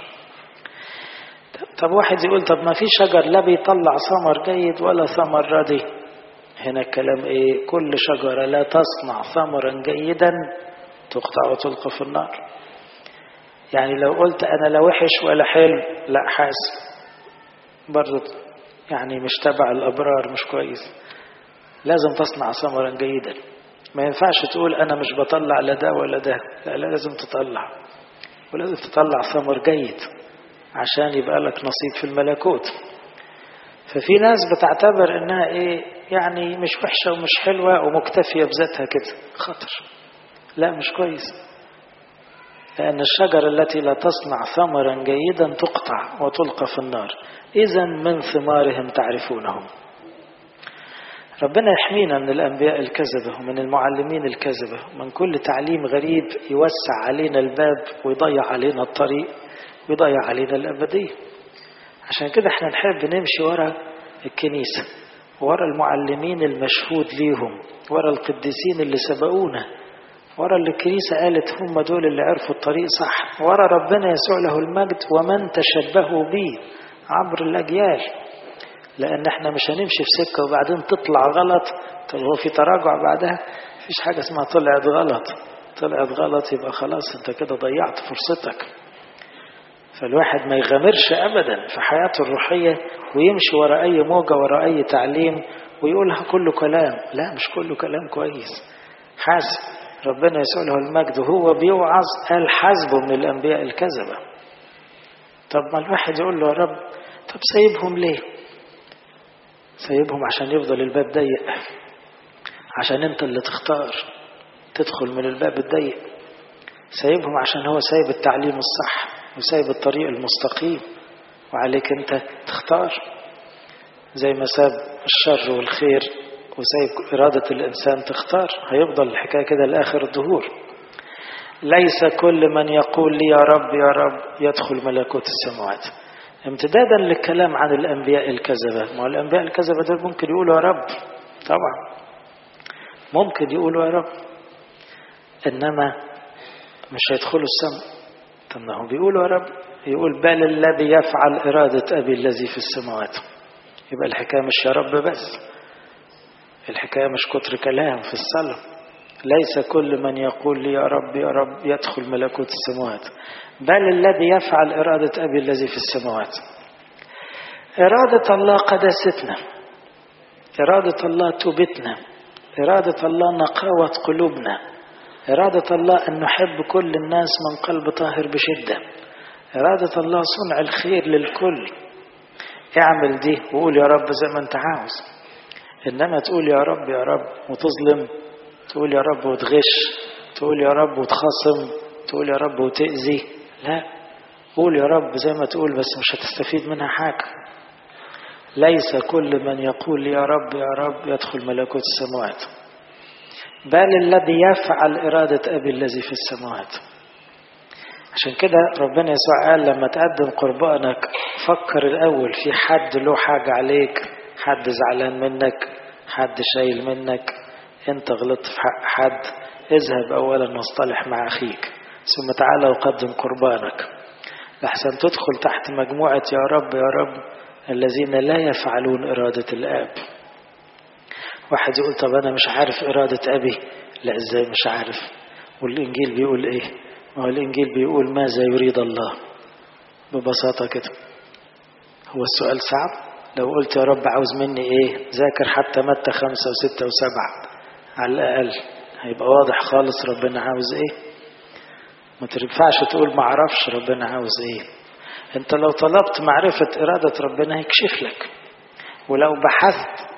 طب واحد يقول طب ما في شجر لا بيطلع ثمر جيد ولا ثمر ردي هنا الكلام ايه كل شجرة لا تصنع ثمرا جيدا تقطع وتلقى في النار يعني لو قلت انا لا وحش ولا حلو لا حاسب برضه يعني مش تبع الابرار مش كويس لازم تصنع ثمرا جيدا ما ينفعش تقول انا مش بطلع لا ده ولا ده لا, لا لازم تطلع ولازم تطلع ثمر جيد عشان يبقى لك نصيب في الملكوت ففي ناس بتعتبر انها ايه يعني مش وحشة ومش حلوة ومكتفية بذاتها كده خطر لا مش كويس لأن الشجرة التي لا تصنع ثمرا جيدا تقطع وتلقى في النار إذا من ثمارهم تعرفونهم ربنا يحمينا من الأنبياء الكذبة ومن المعلمين الكذبة ومن كل تعليم غريب يوسع علينا الباب ويضيع علينا الطريق ويضيع علينا الأبدية عشان كده احنا نحب نمشي ورا الكنيسة ورا المعلمين المشهود ليهم ورا القديسين اللي سبقونا ورا اللي الكنيسة قالت هم دول اللي عرفوا الطريق صح ورا ربنا يسوع له المجد ومن تشبهوا به عبر الأجيال لأن احنا مش هنمشي في سكة وبعدين تطلع غلط طب هو في تراجع بعدها مفيش حاجة اسمها طلعت غلط طلعت غلط يبقى خلاص انت كده ضيعت فرصتك فالواحد ما يغامرش أبدا في حياته الروحية ويمشي ورا أي موجة ورا أي تعليم ويقولها كله كلام لا مش كله كلام كويس حاسب ربنا يسوع له المجد وهو بيوعظ قال حاسبه من الأنبياء الكذبة طب ما الواحد يقول له يا رب طب سايبهم ليه سايبهم عشان يفضل الباب ضيق عشان انت اللي تختار تدخل من الباب الضيق سايبهم عشان هو سايب التعليم الصح وسايب الطريق المستقيم وعليك انت تختار زي ما ساب الشر والخير وسايب إرادة الإنسان تختار هيفضل الحكاية كده لآخر الدهور ليس كل من يقول لي يا رب يا رب يدخل ملكوت السماوات امتدادا للكلام عن الأنبياء الكذبة ما الأنبياء الكذبة دول ممكن يقولوا يا رب طبعا ممكن يقولوا يا رب إنما مش هيدخلوا السماء طب ما هم بيقولوا يا رب يقول بل الذي يفعل إرادة أبي الذي في السماوات يبقى الحكاية مش يا رب بس الحكاية مش كتر كلام في الصلاة ليس كل من يقول لي يا رب يا رب يدخل ملكوت السماوات بل الذي يفعل إرادة أبي الذي في السماوات إرادة الله قداستنا إرادة الله توبتنا إرادة الله نقاوة قلوبنا إرادة الله أن نحب كل الناس من قلب طاهر بشدة إرادة الله صنع الخير للكل اعمل دي وقول يا رب زي ما انت عاوز إنما تقول يا رب يا رب وتظلم تقول يا رب وتغش تقول يا رب وتخاصم تقول يا رب وتأذي لا قول يا رب زي ما تقول بس مش هتستفيد منها حاجة ليس كل من يقول يا رب يا رب يدخل ملكوت السماوات بل الذي يفعل إرادة أبي الذي في السماوات عشان كده ربنا يسوع قال لما تقدم قربانك فكر الأول في حد له حاجة عليك حد زعلان منك حد شايل منك انت غلطت في حق حد اذهب أولا واصطلح مع أخيك ثم تعالى وقدم قربانك لحسن تدخل تحت مجموعة يا رب يا رب الذين لا يفعلون إرادة الآب واحد يقول طب أنا مش عارف إرادة أبي لا إزاي مش عارف والإنجيل بيقول إيه ما هو الإنجيل بيقول ماذا يريد الله ببساطة كده هو السؤال صعب لو قلت يا رب عاوز مني إيه ذاكر حتى متى خمسة وستة وسبعة على الأقل هيبقى واضح خالص ربنا عاوز إيه ما تنفعش تقول ما اعرفش ربنا عاوز ايه انت لو طلبت معرفة ارادة ربنا هيكشف لك ولو بحثت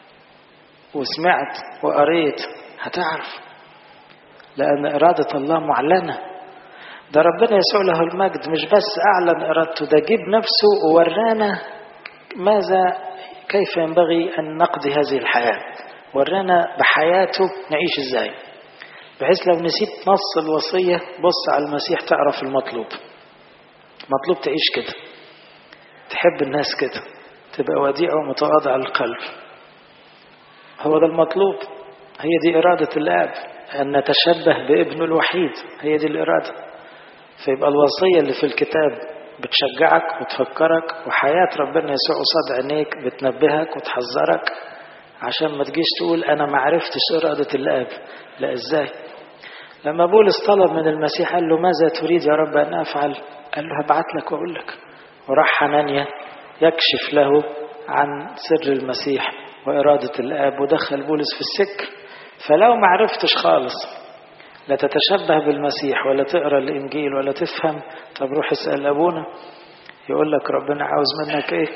وسمعت وقريت هتعرف لان ارادة الله معلنة ده ربنا يسوع له المجد مش بس اعلن ارادته ده جيب نفسه وورانا ماذا كيف ينبغي ان نقضي هذه الحياة ورانا بحياته نعيش ازاي بحيث لو نسيت نص الوصية بص على المسيح تعرف المطلوب مطلوب تعيش كده تحب الناس كده تبقى وديع ومتواضع القلب هو ده المطلوب هي دي إرادة الآب أن نتشبه بابنه الوحيد هي دي الإرادة فيبقى الوصية اللي في الكتاب بتشجعك وتفكرك وحياة ربنا يسوع قصاد عينيك بتنبهك وتحذرك عشان ما تجيش تقول أنا ما عرفتش إرادة الآب لا إزاي لما بولس طلب من المسيح قال له ماذا تريد يا رب أن أفعل قال له هبعت لك وأقول لك وراح حنانيا يكشف له عن سر المسيح وإرادة الآب ودخل بولس في السكر فلو ما عرفتش خالص لا تتشبه بالمسيح ولا تقرا الإنجيل ولا تفهم طب روح اسأل أبونا يقول لك ربنا عاوز منك إيه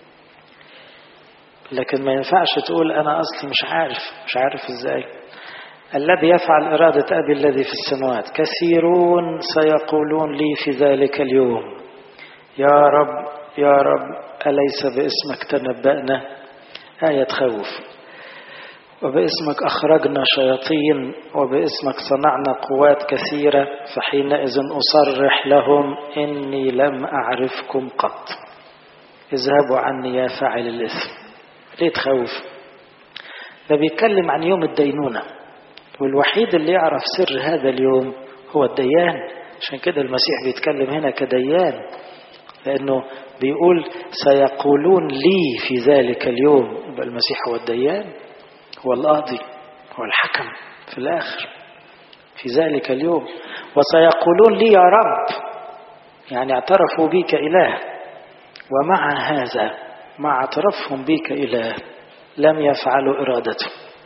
لكن ما ينفعش تقول أنا أصلي مش عارف مش عارف إزاي الذي يفعل إرادة أبي الذي في السماوات كثيرون سيقولون لي في ذلك اليوم يا رب يا رب أليس باسمك تنبأنا آية خوف وباسمك أخرجنا شياطين وباسمك صنعنا قوات كثيرة فحينئذ أصرح لهم إني لم أعرفكم قط اذهبوا عني يا فاعل الإثم ليه تخوف ده بيتكلم عن يوم الدينونة والوحيد اللي يعرف سر هذا اليوم هو الديان عشان كده المسيح بيتكلم هنا كديان لأنه بيقول سيقولون لي في ذلك اليوم يبقى المسيح هو الديان هو القاضي هو الحكم في الآخر في ذلك اليوم وسيقولون لي يا رب يعني اعترفوا بك إله ومع هذا مع اعترافهم بك إله لم يفعلوا إرادته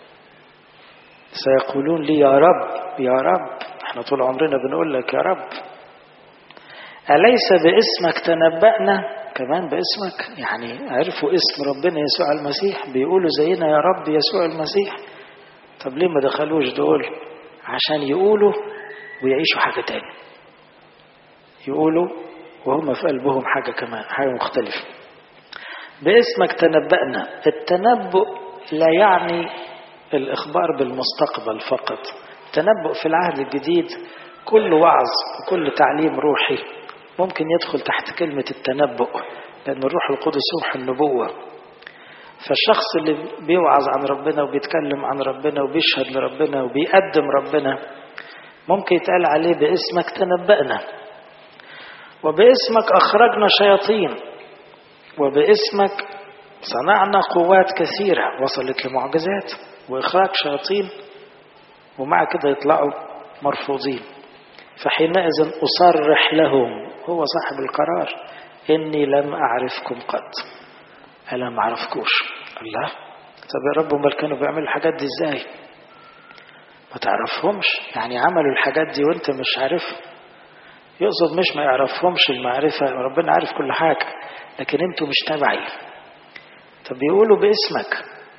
سيقولون لي يا رب يا رب احنا طول عمرنا بنقول لك يا رب أليس باسمك تنبأنا كمان باسمك يعني عرفوا اسم ربنا يسوع المسيح بيقولوا زينا يا رب يسوع المسيح طب ليه ما دخلوش دول عشان يقولوا ويعيشوا حاجة تاني يقولوا وهم في قلبهم حاجة كمان حاجة مختلفة باسمك تنبأنا التنبؤ لا يعني الإخبار بالمستقبل فقط التنبؤ في العهد الجديد كل وعظ وكل تعليم روحي ممكن يدخل تحت كلمة التنبؤ لأن الروح القدس روح النبوة فالشخص اللي بيوعظ عن ربنا وبيتكلم عن ربنا وبيشهد لربنا وبيقدم ربنا ممكن يتقال عليه باسمك تنبأنا وباسمك أخرجنا شياطين وباسمك صنعنا قوات كثيرة وصلت لمعجزات وإخراج شياطين ومع كده يطلعوا مرفوضين فحينئذ أصرح لهم هو صاحب القرار إني لم أعرفكم قط ألا ما أعرفكوش الله طب يا رب امال كانوا بيعملوا الحاجات دي ازاي ما تعرفهمش يعني عملوا الحاجات دي وانت مش عارفها يقصد مش ما يعرفهمش المعرفة ربنا عارف كل حاجة لكن انتوا مش تبعي طب بيقولوا باسمك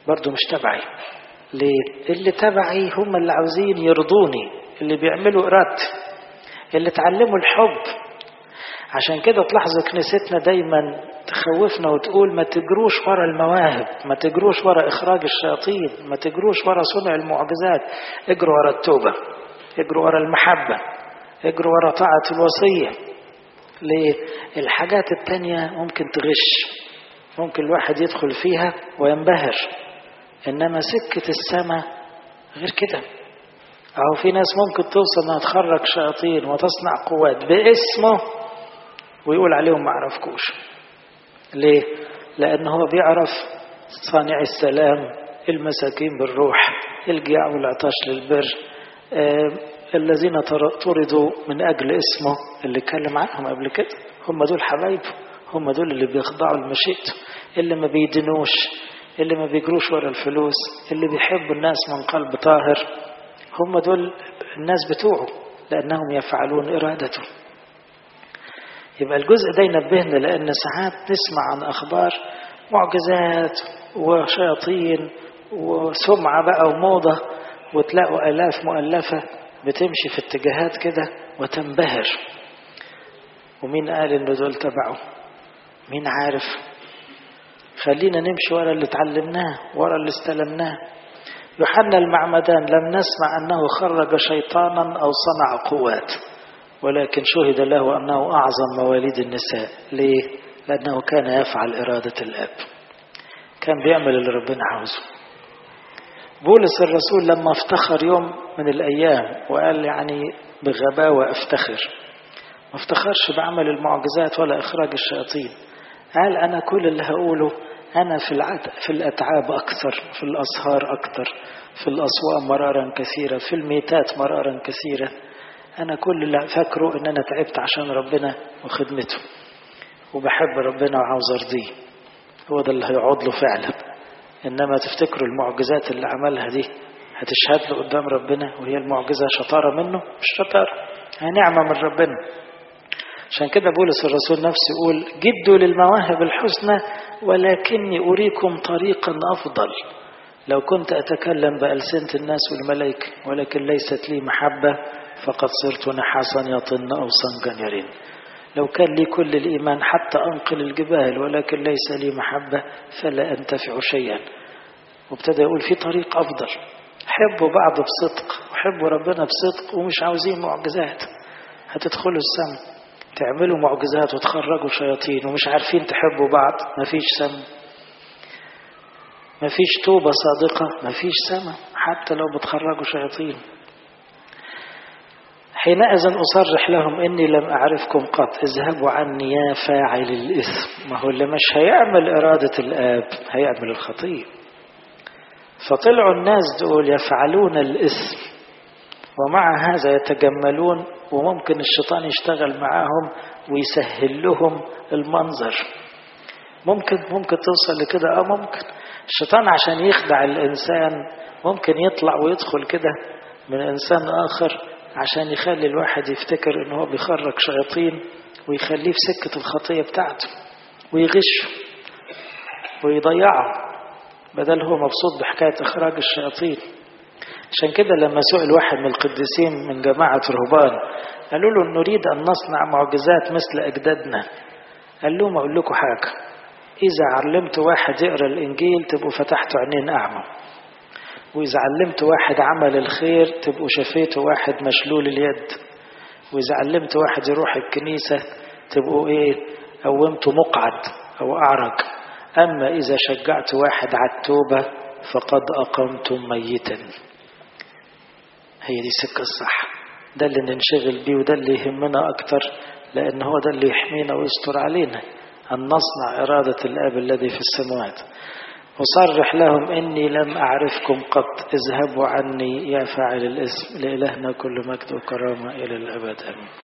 برضو مش تبعي ليه اللي تبعي هم اللي عاوزين يرضوني اللي بيعملوا إرادتي اللي اتعلموا الحب عشان كده تلاحظوا كنيستنا دايما تخوفنا وتقول ما تجروش ورا المواهب ما تجروش ورا إخراج الشياطين ما تجروش ورا صنع المعجزات اجروا ورا التوبة اجروا ورا المحبة اجروا ورا طاعة الوصية ليه الحاجات التانية ممكن تغش ممكن الواحد يدخل فيها وينبهر إنما سكة السماء غير كده أو في ناس ممكن توصل إنها تخرج شياطين وتصنع قوات باسمه ويقول عليهم ما عرفكوش ليه؟ لأن هو بيعرف صانع السلام المساكين بالروح الجياع والعطاش للبر آه الذين طردوا من أجل اسمه اللي اتكلم عنهم قبل كده هم دول حبايبه هم دول اللي بيخضعوا لمشيئته اللي ما بيدنوش اللي ما بيجروش ورا الفلوس اللي بيحبوا الناس من قلب طاهر هم دول الناس بتوعه لأنهم يفعلون إرادته يبقى الجزء ده ينبهنا لأن ساعات نسمع عن أخبار معجزات وشياطين وسمعة بقى وموضة وتلاقوا آلاف مؤلفة بتمشي في اتجاهات كده وتنبهر ومين قال إن دول تبعه مين عارف خلينا نمشي ورا اللي اتعلمناه ورا اللي استلمناه يوحنا المعمدان لم نسمع أنه خرج شيطانا أو صنع قوات ولكن شهد له أنه أعظم مواليد النساء ليه؟ لأنه كان يفعل إرادة الأب كان بيعمل اللي ربنا عاوزه بولس الرسول لما افتخر يوم من الأيام وقال يعني بغباوة افتخر ما افتخرش بعمل المعجزات ولا إخراج الشياطين قال أنا كل اللي هقوله أنا في العت... في الأتعاب أكثر في الأسهار أكثر في الأصوات مرارا كثيرة في الميتات مرارا كثيرة أنا كل اللي فاكره إن أنا تعبت عشان ربنا وخدمته وبحب ربنا وعاوز أرضيه هو ده اللي هيقعد له فعلا إنما تفتكروا المعجزات اللي عملها دي هتشهد له قدام ربنا وهي المعجزة شطارة منه مش شطارة هي نعمة من ربنا عشان كده بولس الرسول نفسه يقول جدوا للمواهب الحسنى ولكني أريكم طريقا أفضل لو كنت أتكلم بألسنة الناس والملائكة ولكن ليست لي محبة فقد صرت نحاسا يطن أو صنجا يرين لو كان لي كل الإيمان حتى أنقل الجبال ولكن ليس لي محبة فلا أنتفع شيئا وابتدى يقول في طريق أفضل حبوا بعض بصدق وحبوا ربنا بصدق ومش عاوزين معجزات هتدخلوا السماء تعملوا معجزات وتخرجوا شياطين ومش عارفين تحبوا بعض مفيش سماء مفيش توبة صادقة مفيش سماء حتى لو بتخرجوا شياطين حينئذ أصرح لهم إني لم أعرفكم قط اذهبوا عني يا فاعل الإثم ما هو اللي مش هيعمل إرادة الآب هيعمل الخطية فطلعوا الناس دول يفعلون الإثم ومع هذا يتجملون وممكن الشيطان يشتغل معاهم ويسهل لهم المنظر ممكن ممكن توصل لكده اه ممكن الشيطان عشان يخدع الإنسان ممكن يطلع ويدخل كده من إنسان آخر عشان يخلي الواحد يفتكر ان هو بيخرج شياطين ويخليه في سكة الخطية بتاعته ويغشه ويضيعه بدل هو مبسوط بحكاية إخراج الشياطين عشان كده لما سئل واحد من القديسين من جماعة رهبان قالوا له نريد أن نصنع معجزات مثل أجدادنا قال لهم أقول لكم حاجة إذا علمت واحد يقرأ الإنجيل تبقوا فتحتوا عينين أعمى وإذا علمت واحد عمل الخير تبقوا شفيتوا واحد مشلول اليد وإذا علمت واحد يروح الكنيسة تبقوا إيه قومتوا مقعد أو أعرج أما إذا شجعت واحد على التوبة فقد أقمتم ميتا هي دي السكة الصح ده اللي ننشغل بيه وده اللي يهمنا أكتر لأن هو ده اللي يحمينا ويستر علينا أن نصنع إرادة الآب الذي في السماوات أصرح لهم إني لم أعرفكم قط اذهبوا عني يا فاعل الاسم لإلهنا كل مجد وكرامة إلى الأبد آمين